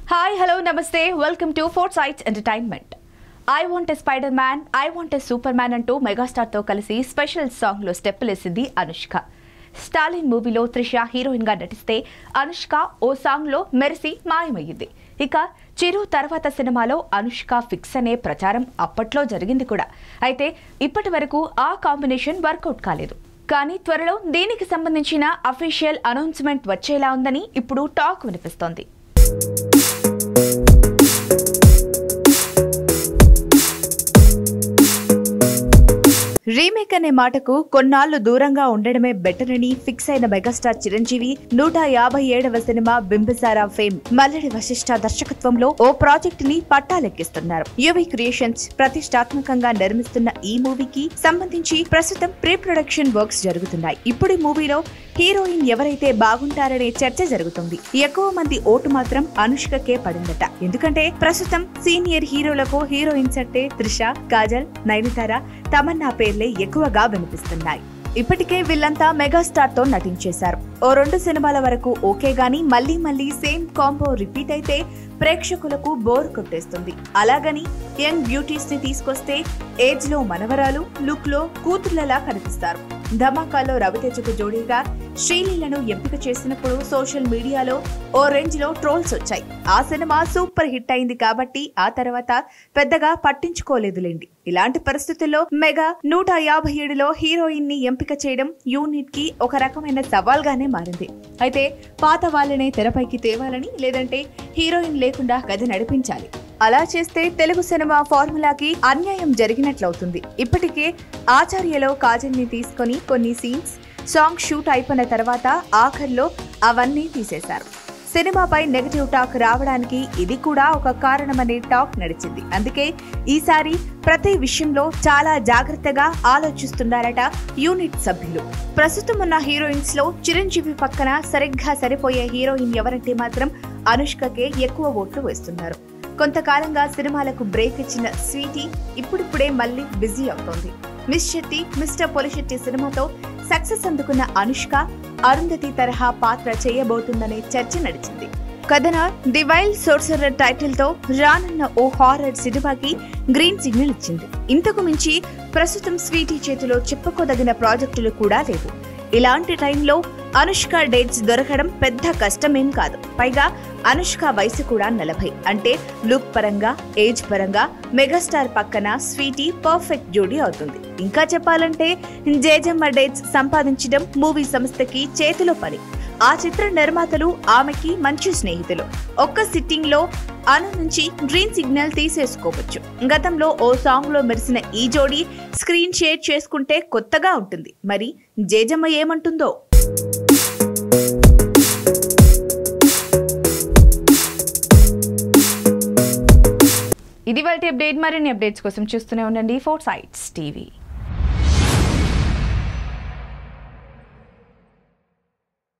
hi hello నమస్తే welcome to four sites entertainment I want a Spiderman I want a Superman అంటూ మెగాస్టార్తో కలిసి special సాంగ్లో స్టెప్పులేసింది అనుష్క స్టాలిన్ మూవీలో త్రిష హీరోయిన్గా నటిస్తే అనుష్క ఓ సాంగ్లో మెరిసి మాయమయ్యింది ఇక చిరు తర్వాత సినిమాలో అనుష్క ఫిక్స్ అనే ప్రచారం అప్పట్లో జరిగింది కూడా అయితే ఇప్పటి వరకు ఆ కాంబినేషన్ వర్కౌట్ కాలేదు కానీ త్వరలో దీనికి సంబంధించిన అఫీషియల్ అనౌన్స్మెంట్ వచ్చేలా ఉందని ఇప్పుడు టాక్ వినిపిస్తోంది రీమేక్ అనే మాటకు కొన్నాళ్లు దూరంగా ఉండడమే బెటర్ అని ఫిక్స్ అయిన మెగాస్టార్ చిరంజీవి నూట యాభై ఏడవ సినిమా బింబిసారా ఫేమ్ మల్లడి వశిష్ఠ దర్శకత్వంలో ఓ ప్రాజెక్ట్ ని పట్టాలెక్కిస్తున్నారు యువి క్రియేషన్స్ ప్రతిష్టాత్మకంగా నిర్మిస్తున్న ఈ మూవీకి సంబంధించి ప్రస్తుతం ప్రీ ప్రొడక్షన్ వర్క్స్ జరుగుతున్నాయి ఇప్పుడు ఈ మూవీలో హీరోయిన్ ఎవరైతే బాగుంటారనే చర్చ జరుగుతుంది ఎక్కువ మంది ఓటు మాత్రం అనుష్కకే పడిందట ఎందుకంటే ప్రస్తుతం సీనియర్ హీరోలకు హీరోయిన్స్ అంటే త్రిష కాజల్ నయనతార తమన్నా పేర్లే ఎక్కువగా వినిపిస్తున్నాయి ఇప్పటికే వీళ్ళంతా మెగాస్టార్ తో నటించేశారు ఓ రెండు సినిమాల వరకు ఓకే గానీ మళ్ళీ మళ్ళీ సేమ్ కాంబో రిపీట్ అయితే ప్రేక్షకులకు బోర్ కొట్టేస్తుంది అలాగని యంగ్ బ్యూటీస్ ని తీసుకొస్తే ఏజ్ లో మనవరాలు లుక్ లో కూతుర్లలా కనిపిస్తారు ధమాకాలో రవితేజకు జోడీగా శ్రీలీలను ఎంపిక చేసినప్పుడు సోషల్ మీడియాలో ఓ రేంజ్ లో ట్రోల్స్ వచ్చాయి ఆ సినిమా సూపర్ హిట్ అయింది కాబట్టి ఆ తర్వాత పెద్దగా పట్టించుకోలేదులేండి ఇలాంటి పరిస్థితుల్లో మెగా నూట యాభై ఏడులో హీరోయిన్ ని ఎంపిక చేయడం యూనిట్ కి ఒక రకమైన సవాల్గానే మారింది అయితే పాత వాళ్ళనే తెరపైకి తేవాలని లేదంటే హీరోయిన్ లేకుండా కథ నడిపించాలి అలా చేస్తే తెలుగు సినిమా ఫార్ములాకి అన్యాయం జరిగినట్లవుతుంది ఇప్పటికే ఆచార్యలో కాజల్ ని తీసుకొని కొన్ని సీన్స్ సాంగ్ షూట్ అయిపోయిన తర్వాత ఆఖర్లో అవన్నీ తీసేశారు సినిమాపై నెగటివ్ టాక్ రావడానికి ఇది కూడా ఒక కారణమనే టాక్ నడిచింది అందుకే ఈసారి ప్రతి విషయంలో చాలా జాగ్రత్తగా ఆలోచిస్తున్నారట యూనిట్ సభ్యులు ప్రస్తుతం ఉన్న హీరోయిన్స్ లో చిరంజీవి పక్కన సరిగ్గా సరిపోయే హీరోయిన్ ఎవరంటే మాత్రం అనుష్కకే ఎక్కువ ఓట్లు వేస్తున్నారు కొంతకాలంగా సినిమాలకు బ్రేక్ ఇచ్చిన స్వీటీ ఇప్పుడిప్పుడే మళ్ళీ బిజీ అవుతోంది మిస్ శెట్టి మిస్టర్ పొలిశెట్టి సినిమాతో సక్సెస్ అందుకున్న అనుష్క అరుంధతి తరహా పాత్ర చేయబోతుందనే చర్చ నడిచింది కథన ది వైల్డ్ సోర్సరర్ టైటిల్ తో రానున్న ఓ హారర్ సినిమాకి గ్రీన్ సిగ్నల్ ఇచ్చింది ఇంతకు మించి ప్రస్తుతం స్వీటీ చేతిలో చెప్పుకోదగిన ప్రాజెక్టులు కూడా లేవు ఇలాంటి టైంలో అనుష్క డేట్స్ దొరకడం పెద్ద కష్టమేం కాదు పైగా అనుష్క వయసు కూడా నలభై అంటే లుక్ పరంగా ఏజ్ పరంగా మెగాస్టార్ పక్కన స్వీటీ పర్ఫెక్ట్ జోడీ అవుతుంది ఇంకా చెప్పాలంటే జేజమ్మ డేట్స్ సంపాదించడం మూవీ సంస్థకి చేతిలో పని ఆ చిత్ర నిర్మాతలు ఆమెకి మంచి స్నేహితులు ఒక్క సిట్టింగ్ లో అను నుంచి గ్రీన్ సిగ్నల్ తీసేసుకోవచ్చు గతంలో ఓ సాంగ్ లో మెరిసిన ఈ జోడీ స్క్రీన్ షేర్ చేసుకుంటే కొత్తగా ఉంటుంది మరి జేజమ్మ ఏమంటుందో ఇది వాళ్ళ అప్డేట్ మరిన్ని అప్డేట్స్ కోసం చూస్తూనే ఉండండి ఫోర్ సైట్స్ టీవీ